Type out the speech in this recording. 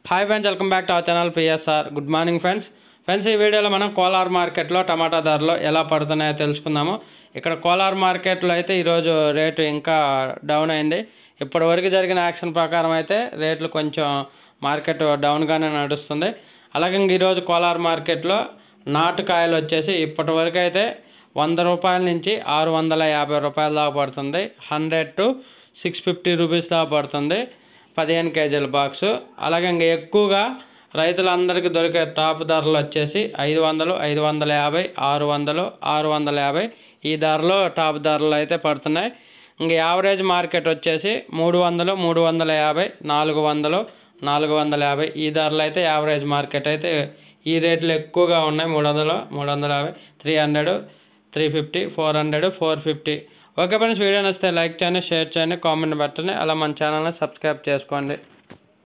hi friends welcome back to our channel PSR good morning friends friends ఈ వీడియోలో మనం కోలార్ మార్కెట్లో టమాటా ధరలు ఎలా పడుతున్నాయో తెలుసుకుందాము ఇక్కడ కోలార్ మార్కెట్లో అయితే ఈరోజు రేటు ఇంకా డౌన్ అయింది ఇప్పటి వరకు జరిగిన యాక్షన్ ప్రకారం అయితే రేట్లు కొంచెం మార్కెట్ డౌన్గానే నడుస్తుంది అలాగే ఇంక ఈరోజు కోలార్ మార్కెట్లో నాటుకాయలు వచ్చేసి ఇప్పటి వరకు అయితే వంద రూపాయల నుంచి ఆరు వందల యాభై రూపాయల దాకా పడుతుంది hundred to six fifty rupees దాకా పడుతుంది పదిహేను కేజీల బాక్సు అలాగే ఇంకా ఎక్కువగా రైతులందరికీ దొరికే టాప్ ధరలు వచ్చేసి ఐదు వందలు ఐదు వందల యాభై ఆరు వందలు ఆరు వందల యాభై ఈ ధరలో టాప్ ధరలు అయితే పడుతున్నాయి ఇంక యావరేజ్ మార్కెట్ వచ్చేసి మూడు వందలు మూడు వందల యాభై నాలుగు వందలు నాలుగు వందల యాభై ఈ ధరలు అయితే యావరేజ్ మార్కెట్ అయితే ఈ రేట్లు ఎక్కువగా ఉన్నాయి మూడు వందలు మూడు వందల యాభై three hundred three fifty four hundred four fifty okay friends video నచ్చితే లైక్ చేయండి షేర్ చేయండి కామెంట్ పెట్టండి అలా మన ఛానల్ని సబ్స్క్రైబ్ చేసుకోండి